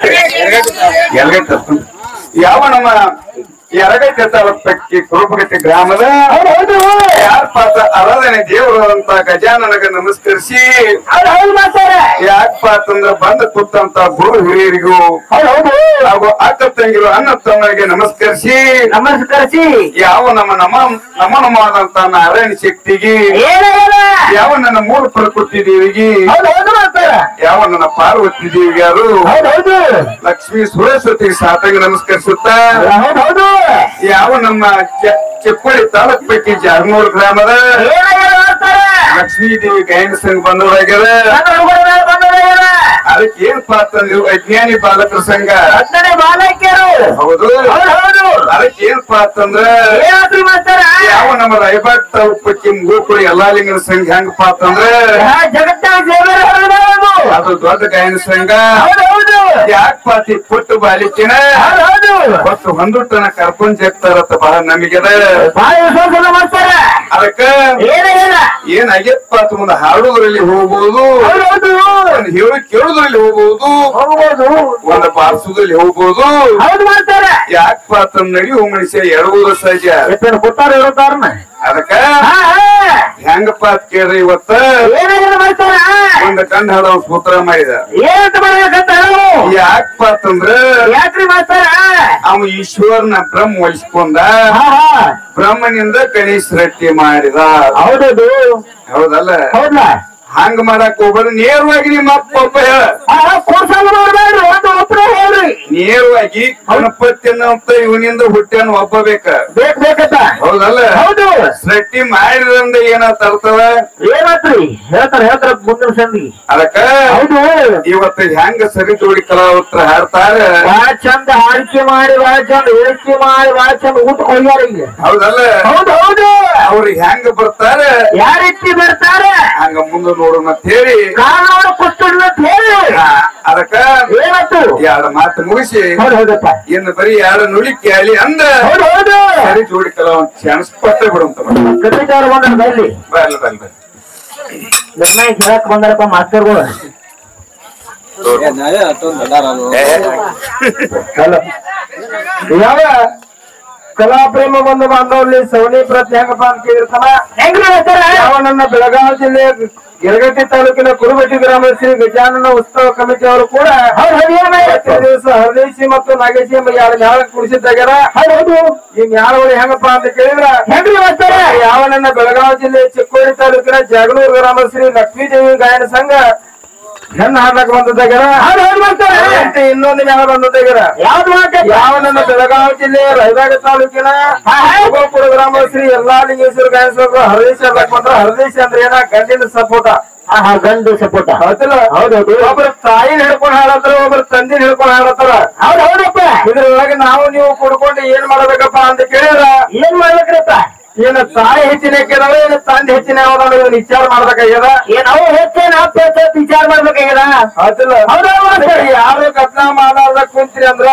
ಎಲ್ಗೈತೆ ಯಾವ ನಮ್ಮ ಎರಗೈತೆ ತಾಲೂಕಿ ಕುರುಬಗಟ್ಟಿ ಗ್ರಾಮದ ಹೌದು ಯಾರ ಪಾತ್ರ ಆರಾಧನೆ ದೇವರು ಅಂತ ಗಜಾನನಗ ನಮಸ್ಕರಿಸಿ ಹೌದು ಹೌದು ಮಾಸ್ತರ ಯಾಕಪ್ಪ ಅಂತಂದ್ರ ಬಂದ ಕೂತಂತ ಗುರು ಹಿರಿಯರಿಗೂ ಹೌದು ಹೌದು ಹಾಗೂ ಅಕ್ಕ ತಂಗಿರು ಅಣ್ಣ ತಮ್ಮರಿಗೆ ನಮಸ್ಕರಿಸಿ ನಮಸ್ಕರಿಸಿ ಯಾವ ನಮ್ಮ ನಮ ನಮನವಾದಂತ ನಾರಾಯಣ ಶಕ್ತಿಗೆ ಏನ ಏನ ಯಾವ ನನ್ನ ಮೂಲ ಪ್ರಕೃತಿ ದೇವಿಗೆ ಹೌದು ಹೌದು ಮಾಸ್ತರ ಯಾವ ನನ್ನ ಪಾರ್ವತಿ ದೇವಿಗೆ ಯಾರು ಹೌದು ಹೌದು ಲಕ್ಷ್ಮೀ ಸುರೇಶ್ವತಿಗೆ ಸಾತಾಗಿ ನಮಸ್ಕರಿಸುತ್ತಾ ಹೌದು ಹೌದು ಯಾವ ನಮ್ಮ ಚೆ- ಚಿಕ್ಕೋಡಿ ತಾಲೂಕ್ ಪೈಕಿ ಜಾರ್ನೂರ್ ಗ್ರಾಮದ ಏನ ಏನ ಮಾಸ್ತರ ಲಕ್ಷ್ಮೀ ದೇವಿ ಗಾಯನ ಸಂಘ ಬಂದವರಾಗ್ಯದ ನನ್ನ ಹುಡುಗರ ಮೇಲೆ ಬಂದದ ಏನ ಅದಕ್ಕೆ ಏನಪ್ಪಾ ಅಂತಂದ್ರೆ ಅಜ್ಞಾನಿ ಬಾಲಕರ ಸಂಘ ಹತ್ತನೇ ಬಾಲಕಿಯರು ಹೌದು ಹೌದು ಹೌದು ಅದಕ್ಕೆ ಏನಪ್ಪಾ ಅಂತಂದ್ರ ಏನಾದ್ರಿ ಮಾಸ್ತರ ಯಾವ ನಮ್ಮ ರಾಯಬಾಗ್ ತಾಲೂಕ್ ಪೈಕಿ ಗೋಕುಳಿ ಎಲ್ಲಾ ಲಿಂಗನ ಸಂಘ ಹೆಂಗಪ್ಪ ಅಂತಂದ್ರ ಜಗತ್ತಾಗ ದೇವರ ಹೌದು ಅದು ದೊಡ್ಡ ಗಾಯನ ಸಂಘ ಹೌದು ಹೌದು ಯಾಕೆ ಪಾತಿ ಪುಟ್ಟು ಬಾಲಿಕಿನ ಹೌದು ಹೌದು ಹೊತ್ತು ಹೊಂದುಟ್ಟನ ಕರ್ಕೊಂಡ್ ಜಗ್ತಾರತ್ತ ಬಹಳ ನಮಗೆದ ಬಾಳ ವಿಶ್ವಾಸ ಮಾಡ್ತಾರ ಅದಕ್ಕ ಏನ ಏನ ಏನಾಗ್ಯಪ್ಪ ಅಂತ ಮುಂದೆ ಹಾಡುವುದರಲ್ಲಿ ಹೋಗ್ಬೋದು ಹೌದು ಹೌದು ಒಂದು ಹೇಳಿ ಕೇಳುವುದರಲ್ಲಿ ಹೋಗ್ಬೋದು ಹೋಗ್ಬೋದು ಒಂದು ಬಾರಿಸುವುದಲ್ಲಿ ಹೋಗ್ಬೋದು ಹೌದು ಮಾಡ್ತಾರ ಯಾಕಪ್ಪ ಅಂತ ನಡೆಯುವ ಮನುಷ್ಯ ಎಡವುದು ಸಹಜ ಎತ್ತನ ಕೊಟ್ಟಾರ ಇರುತ್ತಾರನ ಅದಕ್ಕ ಹಾ ಹಾ ಹೆಂಗಪ್ಪ ಅಂತ ಕೇಳ್ರಿ ಇವತ್ತ ಏನಾಗಿಲ್ಲ ಮಾಡ್ತಾರ ಒಂದು ಕಂಡ ಹಾಡ ಸೂತ್ರ ಮಾಡಿದ ಏನಂತ ಮಾಡ್ಬೇಕಂತ ಹೇಳು ಯಾಕಪ್ಪ ಅಂತಂದ್ರ ಯಾಕ್ರಿ ಮಾಡ್ತಾರ ಅವ ಈಶ್ವರನ ಬ್ರಹ್ಮ ವಹಿಸ್ಕೊಂಡ ಹಾ ಹಾ ಬ್ರಹ್ಮನಿಂದ ಗಣೇಶ ರಟ್ಟಿ ಮಾಡಿದ ಹೌದೌದು ಹೌದಲ್ಲ ಹೌದಾ ಹಂಗ ಮಾಡಕ್ ಹೋಗ್ಬೇಡ ನೇರವಾಗಿ ನಿಮ್ಮ ಅಪ್ಪ ಒಬ್ಬ ಹೇಳ ಹಾ ಕೊಡ್ಸಲ್ಲ ಮಾಡ್ಬೇಡ್ರಿ ಒಂದು ಒಬ್ಬರ ಹೇಳ್ರಿ ನೇರವಾಗಿ ಗಣಪತಿ ಅನ್ನೋಂತ ಇವನಿಂದ ಹುಟ್ಟ್ಯಾನ ಒಬ್ಬ ಬೇಕ ಬೇಕ್ ಬೇಕತ್ತ ಹೌದಲ್ಲ ಹೌದು ಸೃಷ್ಟಿ ಮಾಡಿದ್ರಿಂದ ಏನಾತ ಅರ್ಥವ ಏನಾತ್ರಿ ಹೇಳ್ತಾರ ಹೇಳ್ತಾರ ಮುಂದಿನ ಸಂದಿ ಅದಕ್ಕ ಹೌದು ಇವತ್ತು ಹೆಂಗ ಸರಿ ಜೋಡಿ ಕಲಾವತ್ರ ಹಾಡ್ತಾರ ಬಾಳ ಚಂದ ಆಳ್ಕೆ ಮಾಡಿ ಬಾಳ ಚಂದ ಹೇಳಿಕೆ ಮಾಡಿ ಬಾಳ ಚಂದ ಊಟ ಹೋಗ್ಯಾರ ಈಗ ಹೌದಲ್ಲ ಹೌದು ಹೌದು ಅವ್ರು ಹೆಂಗ ಬರ್ತಾರ ಯಾವ ರೀತಿ ಬರ್ತಾರೆ ಹಂಗ ಮುಂದೆ ನೋಡೋಣ ಅಂತ ಹೇಳಿ ಕಾನೂನು ಪುಸ್ತಕ ಅಂತ ಹೇಳಿ ಆ, ಅದಕ್ಕ ಏನಾಯ್ತು ಎರಡು ಮಾತು ಮುಗಿಸಿ ಹೌದು ಹೌದಪ್ಪ ಇನ್ನು ಬರೀ ಎರಡು ನುಡಿ ಕೇಳಿ ಅಂದ್ರ ಹೌದು ಹೌದು ಸರಿ ಜೋಡಿ ಕಲಾವಂತ ಚಾನ್ಸ್ ಕೊಟ್ಟೆ ಬಿಡುವಂತ ಕಟ್ಟಿದವ್ರು ಬಂದ್ರ ಬೈಲಿ ಬರ್ಲಿ ಬರ್ಲಿ ಬರ್ಲಿ ನಿರ್ಣಯ ಕೇಳಕ್ ಬಂದಾರಪ್ಪ ಮಾಸ್ತರ್ಗಳು ಹಲೋ ಯಾವ ಕಲಾ ಪ್ರೇಮ ಬಂದು ಬಾಂಧವಲ್ಲಿ ಸವಣಿ ಪ್ರತಿ ಹೆಂಗಪ್ಪ ಅಂತ ಕೇಳಿರ್ತಾನ ಹೆಂಗ್ರಿ ಯಾವ ನನ್ನ ಬೆಳಗಾವಿ ಜಿಲ್ಲೆ ಯರಗಟ್ಟಿ ತಾಲೂಕಿನ ಕುರುಬಟ್ಟಿ ಗ್ರಾಮ ಶ್ರೀ ಗಜಾನನ ಉತ್ಸವ ಕಮಿಟಿ ಅವರು ಕೂಡ ಪ್ರತಿ ದಿವಸ ಹರದೇಶಿ ಮತ್ತು ನಾಗೇಶಿ ಎಂಬ ಎರಡು ಮ್ಯಾಳ ಕುಡಿಸಿದ್ದಾಗ್ಯಾರ ಹೌದು ಈ ಮ್ಯಾಳಗಳು ಹೆಂಗಪ್ಪ ಅಂತ ಕೇಳಿದ್ರ ಹೆಂಗ್ರಿ ಯಾವ ನನ್ನ ಬೆಳಗಾವಿ ಜಿಲ್ಲೆ ಚಿಕ್ಕೋಡಿ ತಾಲೂಕಿನ ಜಗಳೂರು ಗ್ರಾಮ ಶ್ರೀ ಲಕ್ಷ್ಮೀ ದೇವಿ ಗಾಯನ ಸಂಘ ಹೆಣ್ಣು ಹಾಡ್ಲಕ್ ಬಂದದ್ದಾಗ್ಯಾರ ಮತ್ತೆ ಇನ್ನೊಂದು ಮ್ಯಾಲ ಬಂದದ್ದಾಗ್ಯಾರ ಯಾವ್ದು ಯಾವ ನನ್ನ ಬೆಳಗಾವಿ ಜಿಲ್ಲೆ ರಾಯಬಾಗ ತಾಲೂಕಿನ ಗೋಪುರ ಗ್ರಾಮ ಶ್ರೀ ಎಲ್ಲಾ ಲಿಂಗೇಶ್ವರ ಗಾಯನ ಹರದೇಶ ಹಾಡ್ಲಕ್ ಬಂದ್ರ ಹರದೇಶ ಅಂದ್ರೆ ಏನ ಗಂಡಿನ ಸಪೋಟ ಗಂಡು ಸಪೋಟ ಹೌದಲ್ಲ ಹೌದೌದು ಒಬ್ರು ತಾಯಿನ ಹಿಡ್ಕೊಂಡು ಹಾಡತ್ತಾರ ಒಬ್ರು ತಂದಿನ ಹಿಡ್ಕೊಂಡು ಹಾಡತ್ತಾರ ಹೌದು ಹೌದಪ್ಪ ಇದ್ರೊಳಗೆ ನಾವು ನೀವು ಕುಡ್ಕೊಂಡು ಏನ್ ಮಾಡ್ಬೇಕಪ್ಪ ಅಂತ ಕೇಳಿದ್ರ ಏನ್ ಮಾಡ್ಬೇಕ್ರಪ್ಪ ಏನ ತಾಯಿ ಹೆಚ್ಚಿನ ಕೇಳವ ಏನ ತಂದೆ ಹೆಚ್ಚಿನ ಯಾವ್ದಾದ್ರು ಇದನ್ನ ವಿಚಾರ ಮಾಡ್ಬೇಕಾಗ್ಯದ ಏನ್ ಅವು ಹೆಚ್ಚೇನ ಅಪ್ಪ ಹೆಚ್ಚ ವಿಚಾರ ಮಾಡ್ಬೇಕಾಗ್ಯದ ಹೌದಲ್ಲ ಯಾರು ಕತ್ನ ಮಾಡಾರ್ದ ಕುಂತ್ರಿ ಅಂದ್ರ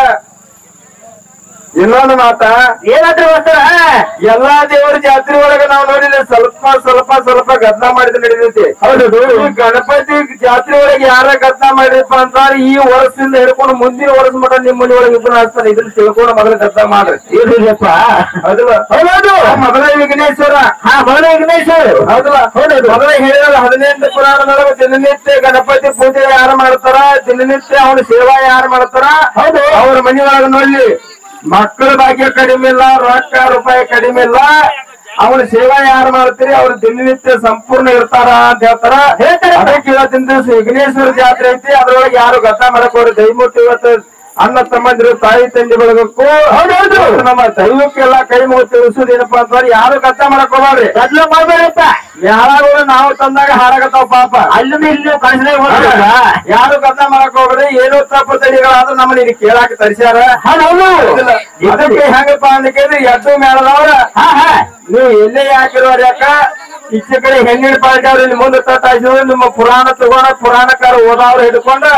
ಇನ್ನೊಂದು ಮಾತ ಏನಾದ್ರೂ ಎಲ್ಲಾ ದೇವರ ಜಾತ್ರೆ ಒಳಗ ನಾವು ನೋಡಿಲ್ಲ ಸ್ವಲ್ಪ ಸ್ವಲ್ಪ ಸ್ವಲ್ಪ ಗದ್ನ ಮಾಡಿದ್ರೆ ನಡೆದೈತಿ ಹೌದು ಈ ಗಣಪತಿ ಜಾತ್ರೆ ಒಳಗೆ ಯಾರ ಗದ್ನ ಮಾಡಿರಪ್ಪ ಅಂತಾರ ಈ ವರ್ಷದಿಂದ ಹಿಡ್ಕೊಂಡು ಮುಂದಿನ ವರ್ಷ ಮಟ ನಿಮ್ಮ ಮನೆ ಒಳಗೆ ಇಬ್ಬರು ಹಾಕ್ತಾನೆ ಇದನ್ನ ತಿಳ್ಕೊಂಡು ಮೊದಲ ಗದ್ನ ಮಾಡ್ರಿ ಇರ್ಲಿಲ್ಲಪ್ಪ ಹೌದಲ್ಲ ಹೌದು ಮೊದಲ ವಿಘ್ನೇಶ್ವರ ಹಾ ಮೊದಲ ವಿಘ್ನೇಶ್ವರ ಹೌದಲ್ಲ ಹೌದು ಮೊದಲ ಹೇಳಿರಲ್ಲ ಹದಿನೆಂಟು ಪುರಾಣದೊಳಗೆ ದಿನನಿತ್ಯ ಗಣಪತಿ ಪೂಜೆ ಯಾರು ಮಾಡ್ತಾರ ದಿನನಿತ್ಯ ಅವನ ಸೇವಾ ಯಾರು ಮಾಡ್ತಾರ ಹೌದು ಅವ್ರ ಮನೆಯೊಳಗೆ ನೋಡ್ಲಿ ಮಕ್ಕಳ ಭಾಗ್ಯ ಕಡಿಮೆ ಇಲ್ಲ ರೊಕ್ಕ ರೂಪಾಯಿ ಕಡಿಮೆ ಇಲ್ಲ ಅವನ ಸೇವಾ ಯಾರು ಮಾಡ್ತೀರಿ ಅವ್ರ ದಿನನಿತ್ಯ ಸಂಪೂರ್ಣ ಇರ್ತಾರ ಅಂತ ಹೇಳ್ತಾರ ಅದಕ್ಕೆ ಇವತ್ತಿನ ದಿವಸ ವಿಘ್ನೇಶ್ವರ ಜಾತ್ರೆ ಐತಿ ಅದ್ರೊಳಗೆ ಯಾರು ಗದ್ದ ಮಾಡಕ್ ಹೋಗ್ರಿ ದಯಮೂರ್ತಿ ಇವತ್ತು ಅಣ್ಣ ತಮ್ಮಂದಿರು ತಾಯಿ ತಂದೆ ಬೆಳಗಕ್ಕೂ ಹೌದೌದು ನಮ್ಮ ದೈವಕ್ಕೆಲ್ಲ ಕೈ ಮುಗಿ ತಿಳಿಸೋದು ಏನಪ್ಪಾ ಅಂತಂದ್ರೆ ಯಾರು ಗದ್ದ ಮಾಡಕ್ ಹೋಗ್ರಿ ಗದ್ಲ ಮಾಡ್ಬೇಡಪ್ಪ ಯಾರಾಗಳು ನಾವು ತಂದಾಗ ಹಾರಾಗತ್ತಾವ ಪಾಪ ಅಲ್ಲಿಂದ ಇಲ್ಲಿ ಕಳಿಸಿದಾಗ ಯಾರು ಗದ್ದ ಮಾಡಕ್ ಹೋಗ್ರಿ ಏನೋ ತಪ್ಪು ತಡಿಗಳಾದ್ರೂ ನಮ್ಮನ್ನ ಇಲ್ಲಿ ಕೇಳಾಕ ತರಿಸ್ಯಾರ ಹೌದಿಲ್ಲ. ಇದಕ್ಕೆ ಹೆಂಗಪ್ಪ ಅಂತ ಕೇಳಿದ್ರೆ ಎದ್ದು ಮೇಳದವ್ರ ನೀವು ಎಲ್ಲೇ ಹಾಕಿರೋರ್ ಯಾಕ ಈಚೆ ಕಡೆ ಹೆಣ್ಣಿನ ಪಾರ್ಟಿ ಅವ್ರ ಇಲ್ಲಿ ಮುಂದೆ ತಟ್ಟಾಯಿಸಿದ್ರು ನಿಮ್ಮ ಪುರಾಣ ತಗೊಂಡ ಪುರಾಣಕಾರ ಓದವ್ರು ಹಿಡ್ಕೊಂಡ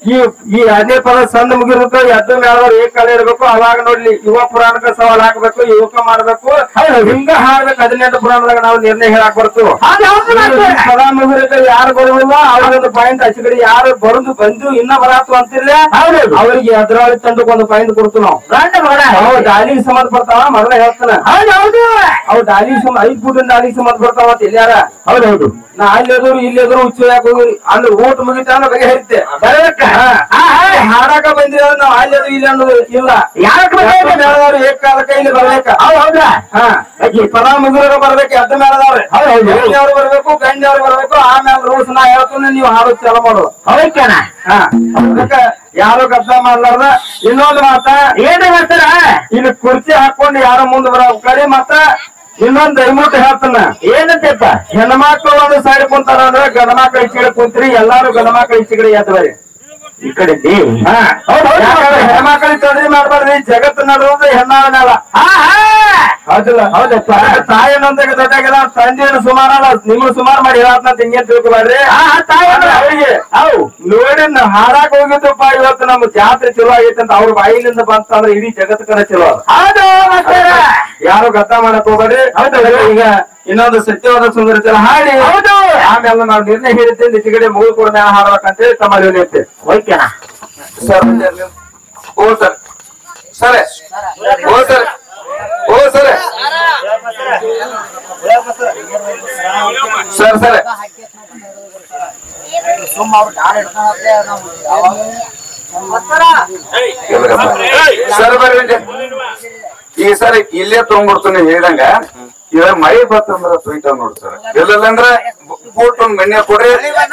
ಈ ಈ ಎರಡನೇ ಪದ ಸಂದ ಮುಗಿರ್ಬೇಕು ಎದ್ದು ಮೇಳದವ್ರು ಏಕ್ ಕಲೆ ಇರ್ಬೇಕು ಅವಾಗ ನೋಡ್ಲಿ ಯುವ ಪುರಾಣಕ್ಕೆ ಸವಾಲ್ ಹಾಕ್ಬೇಕು ಯುವಕ ಮಾಡ್ಬೇಕು ಹಿಂಗ ಹಾಡ್ಬೇಕು ಹದಿನೆಂಟು ಪುರಾಣದಾಗ ನಾವು ನಿರ್ಣಯ ಹೇಳಕ್ ಬರ್ತು ಪದ ಮುಗಿರಕ್ಕೆ ಯಾರು ಬರುವುದಿಲ್ಲ ಅವ್ರೊಂದು ಪಾಯಿಂಟ್ ಆಚೆ ಕಡೆ ಯಾರು ಬರುದು ಬಂದು ಇನ್ನ ಬರಾತು ಅಂತಿಲ್ಲ ಅವರಿಗೆ ಎದುರಾಳಿ ತಂಡಕ್ಕೆ ಒಂದು ಪಾಯಿಂಟ್ ಕೊಡ್ತು ನಾವು ಅವ್ ಡಾಲಿಗೆ ಸಂಬಂಧ ಬರ್ತಾವ ಮೊದಲ ಹೇಳ್ತಾನ ಅವ್ ಡಾಲಿಗೆ ಸಂಬಂಧ ಐದ್ ಫುಟಿನ ಡಾಲಿಗೆ ಸಂಬಂಧ ಬರ್ತಾವ ಅಂತ ಇಲ್ಲಾರ ಹೌದೌದು ನಾ ಅಲ್ಲಿ ಎದುರು ಇಲ್ಲಿ ಎದುರು ಹುಚ್ಚು ಯಾಕೆ ಹೋಗಿ ಅಂದ್ರೆ ಊಟ ಮುಗಿತ ಅಂದ್ರೆ ಬಗೆ ಹರಿತೆ ಹಾಡಾಕ ಬಂದಿರ ನಾವ್ ಅಲ್ಲಿ ಎದುರು ಇಲ್ಲಿ ಅನ್ನೋದು ಇಲ್ಲ ಮೇಳದವ್ರು ಏಕ ಕಾಲಕ್ಕೆ ಇಲ್ಲಿ ಬರ್ಬೇಕ ಹೌದಾ ಹಾ ಈ ಪದ ಮುಗಿರೋರು ಬರ್ಬೇಕು ಎದ್ದ ಮೇಳದವ್ರೆ ಗಂಡವ್ರು ಬರ್ಬೇಕು ಗಂಡವ್ರು ಬರ್ಬೇಕು ಆಮೇಲೆ ರೂಲ್ಸ್ ನಾ ಹೇಳ್ತೀನಿ ನೀವು ಹಾಡೋದು ಚಾಲು ಮಾಡೋದು ಹೌದಾ ಹಾ ಅದಕ್ಕ ಯಾರು ಕಷ್ಟ ಮಾಡ್ಲಾರ್ದ ಇನ್ನೊಂದು ಮಾತ ಏನೇ ಮಾಡ್ತಾರ ಇಲ್ಲಿ ಕುರ್ಚಿ ಹಾಕೊಂಡು ಯಾರು ಮುಂದೆ ಬರೋ ಕಡೆ ಮತ್ತ ಇನ್ನೊಂದ್ ದಯಮೂಟ ಹೇಳ್ತಾನ ಏನಂತಪ್ಪ ಹೆಣ್ಮಕ್ಳು ಒಂದು ಸೈಡ್ ಕುಂತಾರ ಅಂದ್ರೆ ಗಂಡ ಮಕ್ಳು ಈಚೆ ಕಡೆ ಕುಂತ್ರಿ ಎಲ್ಲಾರು ಗಂಡ ಮಕ್ಳು ಈಚೆ ಕಡೆ ಎದ್ದು ಬರ್ರಿ ಈ ಕಡೆ ಹೆಣ್ಮಕ್ಳಿಗೆ ತೊಂದ್ರೆ ಮಾಡ್ಬಾರ್ದು ಈ ಜಗತ್ತು ನಡುವುದು ಹೆಣ್ಣಾಳ ಮೇಲ ಹೌದಿಲ್ಲ ಹೌದಪ್ಪ ತಾಯಿ ಅನ್ನೋದಾಗ ದೊಡ್ಡಾಗಿಲ್ಲ ತಂದೆಯನ್ನು ಸುಮಾರಲ್ಲ ನಿಮ್ಮ ಸುಮಾರು ಮಾಡಿ ಹೇಳತ್ನ ಹಿಂಗೇನ್ ತಿಳ್ಕೊಬಾರ್ರಿ ಅವರಿಗೆ ಅವು ನೋಡಿ ನಾವ್ ಹಾಡಾಕ್ ಹೋಗಿದ್ದಪ್ಪ ಇವತ್ತು ನಮ್ಮ ಜಾತ್ರೆ ಚಲೋ ಆಗೈತೆ ಅಂತ ಅವ್ರ ಬಾಯಿಲಿಂದ ಬಂತಂದ್ರೆ ಇಡೀ ಜಗತ್ತಕ್ಕನ ಚಲೋ ಅದು ಯಾರು ಗದ್ದ ಮಾಡಕ್ ಹೋಗ್ಬೇಡ್ರಿ ಈಗ ಇನ್ನೊಂದು ಸತ್ಯವಾದ ಸುಂದರತೆ ಹಾಡಿ ಆಮೇಲೆ ನಾವು ನಿರ್ಣಯ ಹೇಳಿದ್ದೇವೆ ಈಚೆ ಕಡೆ ಮೂರು ಕೂಡ ಮ್ಯಾಲ ಹಾಡ್ಬೇಕಂತೇಳಿ ತಮ್ಮ ವಿನಂತಿ ಓಕೆನಾ ಸರ್ ಓ ಸರ್ ಸರ್ ಓ ಸರ್ ಓ ಸರ್ ಸರ್ ಸರ್ ಸುಮ್ಮ ಅವ್ರು ದಾರ ಹಿಡ್ಕೊಂಡ್ರೆ ನಾವು ಯಾವಾಗ ಸರ್ ಬರ್ರಿ ಈಗ ಸರ್ ಇಲ್ಲೇ ತಗೊಂಡ್ಬಿಡ್ತಾನೆ ಹೇಳ್ದಂಗ ಇವಾಗ ಮಳೆ ಬರ್ತಂದ್ರ ತೊಯ್ತಾವ್ ನೋಡ್ ಸರ್ ಇಲ್ಲಲ್ಲ ಅಂದ್ರ ಬೂಟ್ ಒಂದ್ ಮಣ್ಣೆ ಕೊಡ್ರಿ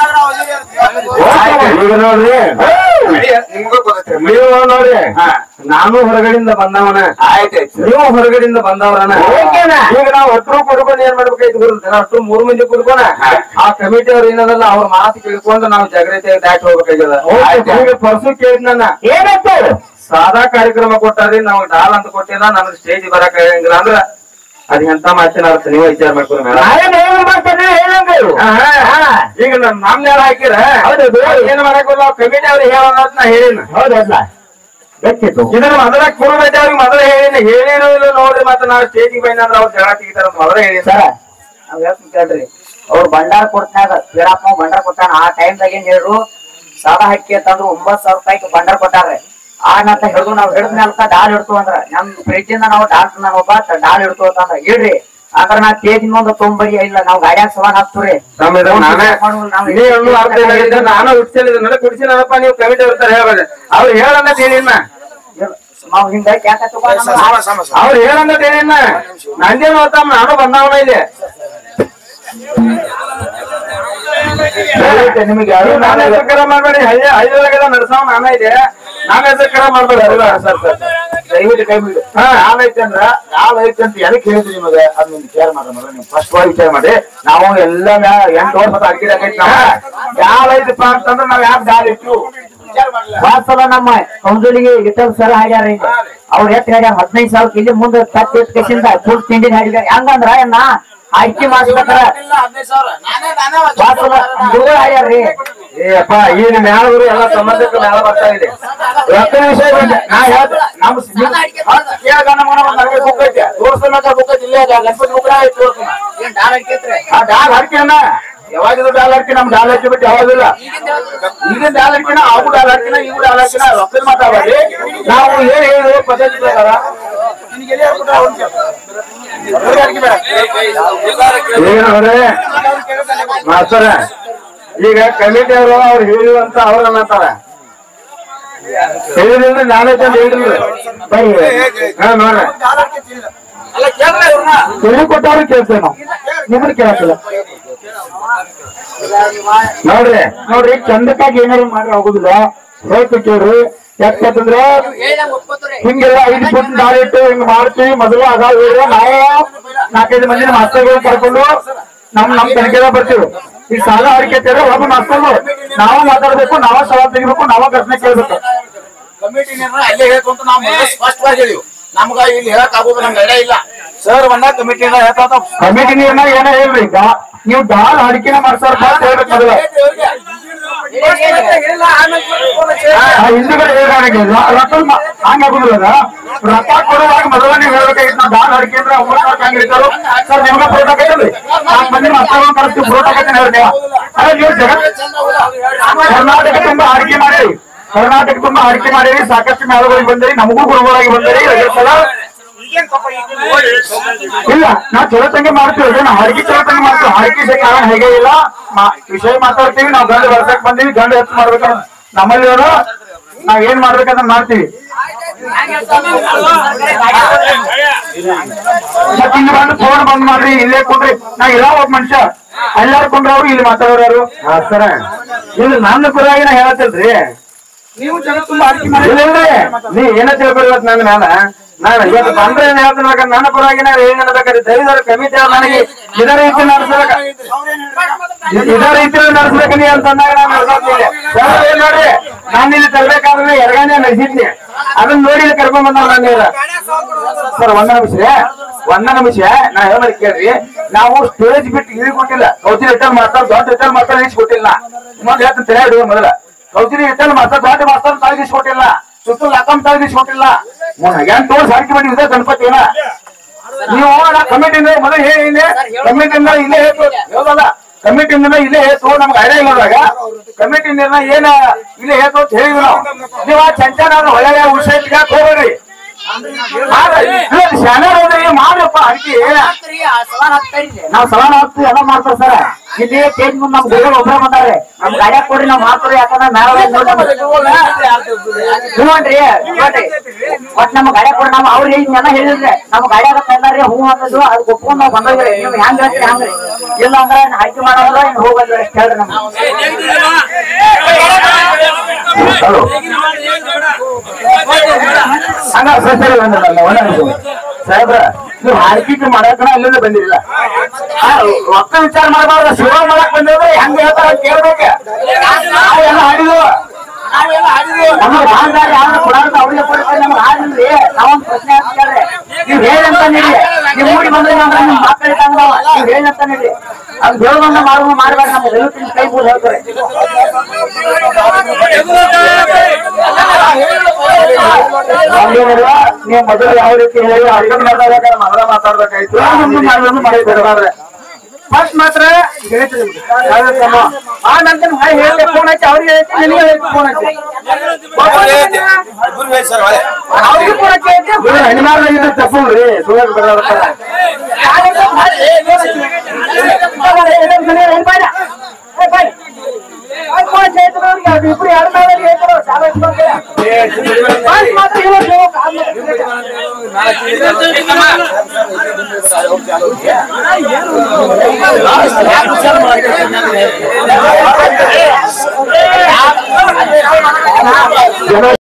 ಈಗ ನೋಡ್ರಿ ನಿಮ್ಗ ಗೊತ್ತೈತ್ರಿ ನೀವು ನೋಡ್ರಿ ಹಾ. ನಾನು ಹೊರಗಡೆಯಿಂದ ಬಂದವನ ಆಯ್ತಾಯ್ತು ನೀವು ಹೊರಗಡೆಯಿಂದ ಬಂದವರನ ಈಗ ನಾವು ಒಟ್ಟರು ಕುಡ್ಕೊಂಡು ಏನ್ ಮಾಡ್ಬೇಕಾಯ್ತು ಗುರುತ ಅಷ್ಟು ಮೂರು ಮಂದಿ ಕುಡ್ಕೋಣ ಆ ಕಮಿಟಿ ಅವ್ರು ಏನದಲ್ಲ ಅವ್ರ ಮಾತು ಕೇಳ್ಕೊಂಡು ನಾವು ಜಾಗ್ರತೆಯಾಗಿ ದಾಟಿ ಹೋಗ್ಬೇಕಾಗ್ಯದ ಆಯ್ತು. ಈಗ ಪರ್ಸು ಕೇಳಿದ್ ನನ್ನ ಏನಂತ ಸಾದಾ ಕಾರ್ಯಕ್ರಮ ಕೊಟ್ಟಾರಿ ನಾವು ಡಾಲ್ ಅಂತ ಕೊಟ್ಟಿಲ್ಲ ನನಗೆ ಸ್ಟೇಜ್ ಬರಕ್ ಆಗಂಗಿಲ್ಲ ಅಂದ್ರ ಅದ್ ಎಂತ ಮಾತಿನ ಅರ್ಥ ನೀವು ವಿಚಾರ ಮಾಡ್ಕೊರಿ ಈಗ ನಮ್ ನಮ್ ನೇರ ಹಾಕಿರ ಏನ್ ಮಾಡಕ್ಕಲ್ಲ ಕಮಿಟಿ ಅವ್ರಿಗೆ ಹೇಳೋಣ ಅಂತ ನಾ ಹೇಳಿನ ಹೌದಲ್ಲ ಇದನ್ನ ಮೊದಲ ಕುರುಬೈತೆ ಅವ್ರಿಗೆ ಮೊದಲ ಹೇಳಿನ ಹೇಳಿರೋ ಇಲ್ಲ ನೋಡ್ರಿ ಮತ್ತೆ ನಾವು ಸ್ಟೇಜಿಗೆ ಬಂದ ಅಂದ್ರೆ ಅವ್ರು ಜಗಳ ತೆಗಿತಾರ ಅಂತ ಮೊದಲ ಹೇಳಿ ಸರ ನಾವ್ ಹೇಳ್ತೀನಿ ಕೇಳ್ರಿ ಅವ್ರು ಭಂಡಾರ ಕೊಟ್ಟಾಗ ವೀರಪ್ಪ ಭಂಡಾರ ಕೊಟ್ಟಾನ ಆ ಟೈಮ್ದಾಗ ಏನ್ ಹೇಳ್ರು ಸಾದ ಹಕ್ಕಿ ಅಂತಂದ್ರು ಒಂಬತ್ ಸಾವಿರ ರೂಪಾಯಿ ಭಂಡಾರ ಕೊಟ್ಟಾರ ಆ ನಂತ ಹಿಡಿದು ನಾವ್ ಹಿಡಿದ ಮ್ಯಾಲ್ಕ ಡಾಲ್ ಹಿಡ್ತು ಅಂದ್ರ ನಮ್ ಪ್ರೀತಿಯಿಂದ ನಾವು ಡಾಲ್ ನಾನು ಒಬ್ಬ ಡಾಲ್ ಹಿಡ್ತು ಅಂತಂದ್ರ ಹೇಳ್ರಿ ಅಂದ್ರ ನಾ ತೇಜ್ ಮುಂದ ತೊಂಬರಿ ಇಲ್ಲ ನಾವ್ ಗಾಡ್ಯಾಗ ಸವಾಲ್ ಹಾಕ್ತೀವ್ರಿ ನಮ್ಮ ಇದನ್ನ ನಾನೇ ನೀ ಹೇಳು ಅರ್ಥ ಇಲ್ಲ ಇದು ನಾನು ಹುಡ್ಸಲಿದ್ದ ಕುಡಿಸಿನಪ್ಪ ನೀವು ಕಮಿಟಿ ಇರ್ತಾರೆ ಹೇಳ್ಬೇಡಿ ಅವ್ರು ಹೇಳನ್ನ ಹೇಳಿನ ನಾವ್ ಹಿಂಗ ಯಾಕ ಅವ್ರು ಹೇಳನ್ನ ಹೇಳಿನ ನಂದೇನು ಓದ್ತಾಮ ನಾನು ಬಂದವನ ಇಲ್ಲಿ ನಿಮಗೆ ನಾನು ಹೆಸರು ಮಾಡ್ಬೇಡಿ ಹಳ್ಳಿ ಹಳ್ಳಿಯೊಳಗೆಲ್ಲ ನಡ್ಸವ್ ನಾನೇ ಇದೆ ನಾನು ಹೆಸರು ಮಾಡ್ಬೇಡಿ ಅಲ್ಲ ಸರ್ ಸರ್ ದಯವಿಟ್ಟು ಕೈ ಬಿಡಿ ಹಾ. ಹಾಲ್ ಐತೆ ಅಂದ್ರ ಹಾಲ್ ಐತೆ ಅಂತ ಎದಕ್ ಹೇಳಿದ್ರಿ ನಿಮಗೆ ಅದ್ ನಿಮ್ಗೆ ವಿಚಾರ ಮಾಡ್ರಿ ಮೊದಲು ನೀವು ಫಸ್ಟ್ ವಿಚಾರ ಮಾಡಿ ನಾವು ಎಲ್ಲ ಮ್ಯಾ- ಎಂಟು ವರ್ಷ ಮತ್ತೆ ಅಡಿಗೆ ಆಗೈತಿ ಯಾವ ಐತಪ್ಪ ಅಂತಂದ್ರೆ ನಾವ್ ಯಾಕೆ ದಾರಿ ಇಟ್ಟು ವಿಚಾರ ಮಾಡಲಿಲ್ಲ ವಾಸ್ತವ ನಮ್ಮ ಕೌನ್ಸಿಲಿಗೆ ಇಟ್ಟಲ್ ಸಲ ಹಾಡ್ಯಾರ ಈಗ ಅವ್ರ ಎತ್ ಹಾಡ್ಯಾರ ಹದಿನೈದು ಸಾವಿರ ಇಲ್ಲಿ ಮುಂದೆ ತಕ್ಕ ಎತ್ಕೇಸಿಂದ ಫುಲ್ ತಿಂಡಿನ ಹಾಡಿದಾರ ಹೆಂಗಂದ್ರ ಏನ ಆಯ್ಕೆ ಮಾಡ್ಸ್ಬೇಕಾರ ವಾಸ್ತವ ಗುರುಗಳು ಹಾಡ್ಯಾರ್ರಿ ಏಪ್ಪ ಈಗ ಮ್ಯಾಲವರು ಎಲ್ಲ ಸಂಬಂಧಕ್ಕೆ ಮ್ಯಾಲ ಬರ್ತಾ ಇದೆ ರೊಕ್ಕದ ವಿಷಯ ಬಂದೆ ನಾ ಹೇಳ್ದೆ, ನಮ್ಮ ಸಿ- ಹಾ, ಕೇಳ ಗಂಡ ಮಗನ ಒಂದ್ ನಮಗೆ ಬುಕ್ ಐತೆ ತೋರ್ಸ್ಬೇಕಾ ಬುಕ್ ಐತಿ ಇಲ್ಲೇ ಅದ, ಗಣಪತಿ ಬುಕ್ ಐತಿ ತೋರ್ಸ್ತಾನ. ಆ ಡಾಲ್ ಹರ್ಕಿನ ಯಾವಾಗಿದ್ರು ಡಾಲ್ ಹರ್ಕಿ ನಮ್ ಡಾಲ್ ಹಚ್ಚಿ ಬಿಟ್ಟು ಯಾವಾಗಿಲ್ಲ ಈಗಿನ ಡಾಲ್ ಹರ್ಕಿನ ಅವು ಡಾಲ್ ಹರ್ಕಿನ ಇವು ಡಾಲ್ ಹರ್ಕಿನ ರೊಕ್ಕದ ಮಾತಾಡಿ ನಾವು ಏನ್ ಹೇಳಿದ್ರು ಪದ್ಧತಿ ಪ್ರಕಾರ ನಿನಗೆ ಎಲ್ಲಿ ಹರ್ಕೊಟ್ರ ಅವ್ನ್ ಕೇಳು. ಅವ್ರಿಗೆ ಹರ್ಕಿ ಬೇಡ. ಏನವ್ರೆ ಮಾಸ್ತರ ಈಗ ಕಮಿಟಿ ಅವರು ಅವ್ರು ಹೇಳಿವಂತ ಅವ್ರ ಅನ್ನತಾರ ಹೇಳಿದ್ರೆ ನಾನೇ ಚಂದ ಹೇಳಿದ್ರು ಬರ್ರಿ ಹಾ ನೋಡ್ರಿ ಅಲ್ಲ ಕೇಳ್ರೆ ಇವ್ರನ್ನ. ಎಲ್ಲಿ ಕೊಟ್ಟವ್ರು ಕೇಳ್ತೇವೆ ನಾವು ನಿಮ್ಮನ್ನ ಕೇಳಕ್ಕಿಲ್ಲ ನೋಡ್ರಿ ನೋಡ್ರಿ ಚಂದಕ್ಕಾಗಿ ಏನಾರು ಮಾಡಿ ಆಗುದಿಲ್ಲ ಹೇಳ್ತು ಕೇಳ್ರಿ ಯಾಕಂತಂದ್ರೆ ಹಿಂಗೆಲ್ಲ ಐದು ಫುಟ್ ದಾಳಿಟ್ಟು ಹಿಂಗ್ ಮಾಡ್ತೀವಿ ಮೊದಲು ಅದಾವ ಹೇಳಿದ್ರೆ ನಾವು ನಾಲ್ಕೈದು ಮಂದಿ ಮಾಸ್ತರ್ಗಳು ಕರ್ಕೊಂಡು ನಮ್ ನಮ್ ತನಿಖೆದ ಬರ್ತೀವಿ ಈಗ ಸಾಲ ಹರಿಕೆತಾರೆ ಒಬ್ಬ ಮಾಸ್ತರ್ಗಳು ನಾವು ಮಾತಾಡ್ಬೇಕು ನಾವ ಸವಾಲ್ ತೆಗಿಬೇಕು ನಾವ ಪ್ರಶ್ನೆ ಕೇಳ್ಬೇಕು ಕಮಿಟಿ ಅಲ್ಲೇ ಹೇಳ್ತು ಅಂತ ನಾವು ಮೊದಲು ಸ್ಪಷ್ಟವಾಗಿ ಹೇಳಿವು ನಮ್ಗ ಇಲ್ಲಿ ಹೇಳಕ್ ಆಗೋದು ನಮ್ಗೆ ಐಡಿಯಾ ಇಲ್ಲ ಸರ್ ಒಂದ ಕಮಿಟಿ ಹೇಳ್ತಾ ಕಮಿಟಿ ನಿರ್ಣಯ ಏನೋ ಹೇಳ್ರಿ ಈಗ ನೀವು ಡಾಲ್ ಅಡಿಕೆನ ಮಾಡ್ಸಾರ ಹೇಳ್ಬೇಕು ಮೊದಲು ಆ ಹಿಂದುಗಡೆ ಹೇಗಾಗಂಗೆ ರಥ ಹಂಗಾಗುದಿಲ್ಲ ರಥ ಕೊಡುವಾಗ ಮೊದಲ ನೀವು ಹೇಳ್ಬೇಕಾಗಿತ್ತು ನಾವು ದಾನ ಹರಿಕೆಂದ್ರೆ ಒಂಬತ್ತು ಸಾವಿರ ಹಂಗೆ ಇರ್ತಾರೋ ಸರ್ ನಿಮ್ಗೆ ಫೋಟೋ ಹಾಕೈತಲ್ರಿ ನಾಲ್ಕು ಮಂದಿ ಮಕ್ಕಳನ್ನ ಕರೆಸ್ತೀವಿ ಫೋಟೋ ಹಾಕೈತೆ ಹೇಳ್ರಿ ಅದೇ ನೀವು ಜಗತ್ ಕರ್ನಾಟಕ ತುಂಬಾ ಆಯ್ಕೆ ಮಾಡಿರಿ ಕರ್ನಾಟಕ ತುಂಬಾ ಆಯ್ಕೆ ಮಾಡಿರಿ ಸಾಕಷ್ಟು ಮೇಳಗಳಿಗೆ ಬಂದಿರಿ ನಮಗೂ ಗುರುಗಳಾಗಿ ಬಂದಿರಿ ರಜೆ ಸಲ ಇಲ್ಲ ನಾವು ಚಲೋ ತಂಗೆ ಮಾಡ್ತೀವಿ ನಾವು ಹರಕೆ ಚಲೋ ತಂಗೆ ಮಾಡ್ತೀವಿ ಹರಕೆ ವಿಷಯ ಕಾರಣ ಹೇಗೆ ಇಲ್ಲ ಮಾ- ವಿಷಯ ಮಾತಾಡ್ತೀವಿ ನಾವು ಗಂಡು ಬರ್ಸಕ್ ಬಂದೀವಿ ಗಂಡು ಹೆಚ್ಚು ಮಾಡ್ಬೇಕಂತ ನಮ್ಮಲ್ಲಿ ಇರೋರು ನಾವ್ ಏನ್ ಮಾಡ್ಬೇಕಂತ ಮಾಡ್ತೀವಿ ಮತ್ತ್ ಇಲ್ಲಿ ಬಂದು ಫೋನ್ ಬಂದ್ ಮಾಡ್ರಿ ಇಲ್ಲೇ ಕುಂಡ್ರಿ ನಾ ಇಲ್ಲ ಒಬ್ಬ ಮನುಷ್ಯ ಎಲ್ಲಾರು ಕುಂಡ್ರವ್ರು ಇಲ್ಲಿ ಮಾತಾಡೋರು ಯಾರು ಸರ ಇದು ನನ್ನ ಪರವಾಗಿ ನಾ ಹೇಳತ್ತಲ್ರಿ ನೀವು ಜನ ತುಂಬಾ ಆಯ್ಕೆ ಮಾಡಿ ಇಲ್ಲ ಇಲ್ರಿ ನೀ ಏನ ತಿಳ್ಕೊಳಿ ಇವತ್ತು ನನ್ನ ಮ್ಯಾಲ ನಾನು ಇವತ್ತು ಬಂದ್ರೆ ಏನ್ ಹೇಳ್ತೀನಿ ನನ್ನ ಪರವಾಗಿ ನಾನು ಏನ್ ಹೇಳ್ಬೇಕಾದ್ರೆ ದೈವದವ್ರ ಕಮಿಟಿ ನನಗೆ ಇದೇ ರೀತಿ ನಡೆಸ್ಬೇಕ ಇದೇ ರೀತಿ ನಡೆಸ್ಬೇಕು ನೀ ಅಂತ ಅಂದಾಗ ನಾನು ನಡೆಸ್ತೀನಿ ಸರ್ ಏನ್ ನೋಡಿ ನಾನು ಇಲ್ಲಿ ತರ್ಬೇಕಾದ್ರೆ ಎರಗಾನೆ ನಡೆಸಿದ್ನಿ ಅದನ್ನ ನೋಡಿ ಇಲ್ಲಿ ಕರ್ಕೊಂಡ್ ಬಂದ ನಾನು ಸರ್ ಒಂದ ನಿಮಿಷ ಒಂದ ನಿಮಿಷ ನಾ ಹೇಳಿ ಕೇಳ್ರಿ ನಾವು ಸ್ಟೇಜ್ ಬಿಟ್ಟು ಇಳಿ ಕೊಟ್ಟಿಲ್ಲ ಕೌಚಿ ರಿಟರ್ನ್ ಮಾಡ್ತಾರೆ ದೊಡ್ಡ ರಿಟರ್ನ್ ಮಾಡ್ತಾರೆ ಇಳಿಸಿ ಕೊಟ್ಟಿಲ್ಲ ಇನ್ನೊಂದು ಹೇಳ್ತೀನಿ ತಲೆ ಹಿಡಿದು ಮೊದಲ ಕೌಚಿ ರಿಟರ್ನ್ ಮಾಡ್ತಾರೆ ದೊಡ್ಡ ಮಾಸ್ತರ್ ತಳಗಿಸಿ ಕೊಟ್ಟಿಲ್ಲ ಸುತ್ತು ಲಕ್ಕಂ ತಳಗಿಸಿ ಕೊಟ್ಟಿಲ್ಲ ಏನ್ ತೋರ್ಸ್ ಹಾಕಿ ಮಾಡಿ ಇದೆ ಗಣಪತಿ ಏನ ನೀವು ಕಮಿಟಿಯಿಂದ ಮೊದಲು ಹೇಳಿ ಕಮಿಟಿಯಿಂದ ಇಲ್ಲೇ ಹೇಳ್ತು ಹೇಳಲ್ಲ ಕಮಿಟಿಯಿಂದ ಇಲ್ಲೇ ಹೇಳ್ತು ನಮ್ಗೆ ಐಡಿಯಾ ಇಲ್ಲದಾಗ ಕಮಿಟಿಯಿಂದ ಏನ ಇಲ್ಲೇ ಹೇಳ್ತು ಅಂತ ಹೇಳಿದ್ವಿ ನಾವು ನೀವು ಆ ಚಂಚನ ಒಳ್ಳೆ ಉಳಿಸೈತಿಗೆ ಹೋಗ್ರಿ ಶಾಲೆ ಹೋದ್ರಿ ಮಾಡ್ರಪ್ಪ ಅಡಿಕೆ ನಾವ್ ಸವಾಲ್ ಹಾಕ್ತಿವಿ ಎಲ್ಲ ಮಾಡ್ತಾರ ಸರ್ ಇಲ್ಲಿ ಸ್ಟೇಜ್ ಮುಂದೆ ನಮ್ ಗುರುಗಳು ಒಬ್ಬರೇ ಬಂದಾರೆ ನಮ್ ಗಾಡಿಯಾಗ ಕೊಡ್ರಿ ನಾವ್ ಮಾಡ್ತೀವಿ ಯಾಕಂದ್ರೆ ನಾವೇ ನೋಡ್ರಿ ನೋಡ್ರಿ ನೋಡ್ರಿ ಒಟ್ ನಮ್ ಗಾಡಿಯಾಗ ಕೊಡ್ರಿ ನಾವು ಅವ್ರು ಹೇಳಿದ್ನೆಲ್ಲ ಹೇಳಿದ್ರೆ ನಮ್ ಗಾಡಿಯಾಗ ತಂದಾರಿ ಹೂ ಅನ್ನೋದು ಅದಕ್ಕೆ ಒಪ್ಕೊಂಡ್ ನಾವ್ ಬಂದ್ರಿ ನೀವು ಹೆಂಗ್ ಹೇಳ್ತೀರಿ ಹಂಗ್ರಿ ಇಲ್ಲ ಅಂದ್ರೆ ಆಯ್ಕೆ ಮಾಡೋದ್ರ ಇನ್ನು ಹೋಗೋದು ಅಷ್ಟು ಹೇಳ್ರಿ ನಮ್ಗೆ ಹಲೋ ಹಂಗ ಸರ್ ಸರಿ ಬಂದಿರಲ್ಲ ಒಂದೇ ನಿಮಿಷ ಸಾಹೇಬ್ರ ನೀವು ಹಾರ್ಕಿಟ್ ಮಾಡಕ್ಕನ ಅಲ್ಲಿಂದ ಬಂದಿರಲಿಲ್ಲ ರೊಕ್ಕ ವಿಚಾರ ಮಾಡಬಾರ್ದು ಶಿವ ಮಾಡಕ್ ಬಂದಿದ್ರೆ ಹೆಂಗ್ ಹೇಳ್ತಾರ ಕೇಳ್ಬೇಕ ನಾವೆಲ್ಲ ಹಾಡಿದ್ವು ನಮ್ಗೆ ಬಾಂಧಾರಿ ಯಾರು ಕೊಡಾರ್ದ ಅವ್ರಿಗೆ ಕೊಡ್ತಾರೆ ನಮ್ಗೆ ಹಾಡಿದ್ರಿ ನಾವೊಂದ್ ಪ್ರಶ್ನೆ ಹಾಕ್ತಾರೆ ನೀವ್ ಹೇಳಂತ ನೀಡಿ ನೀವ್ ಮೂಡಿ ಬಂದ್ರೆ ಅಂದ್ರೆ ನಿಮ್ ಮಕ್ಕಳಿಗೆ ಅಂದವ ನೀವ್ ಹೇಳಂತ ನೀಡಿ ಅದು ಹೇಳುವಂಗ ಮಾಡುವ ಮಾಡ್ಬೇಡ ನಮ್ಗೆ ದಯವಿಟ್ಟು ಕೈ ಮೂರು ಹೇಳ್ತಾರೆ ನಮ್ಗೇನಿಲ್ಲ, ನೀವು ಮೊದಲು ಯಾವ ರೀತಿ ಹೇಳಿ ಅರ್ಥ ಮಾತಾಡ್ಬೇಕಾದ್ರೆ ಮೊದಲ ಮಾತಾಡ್ಬೇಕಾಯ್ತು ಮುಂದೆ ಮಾಡೋದನ್ನು ಮಾಡಿದ್ರೆ ಫಸ್ಟ್ ಮಾತ್ರ ಗೆಳತಿ ಆ ನಂತರ ಹೇಳಿ ಫೋನ್ ಹಚ್ಚಿ ಅವ್ರಿಗೆ ಹೇಳ್ತಿ ನಿನಗೆ ಹೇಳ್ತಿ ಫೋನ್ ಹಚ್ಚಿ ಅವ್ರಿಗೆ ಫೋನ್ ಹಚ್ಚಿ ಹೇಳ್ತಿ ಹೆಣ್ಮಾರ್ಲ ಇದು ತಪ್ಪು ರೀ ಸುಳ್ಳು ಬರೋದಕ್ಕೆ ಇಬ್ರು ಎರಡು ಸಾವಿರ ಹೇಳ್ತಾರೋ ಸಾವಿರ ಮಾತ್ರ ಹೇಳೋದು ಜನ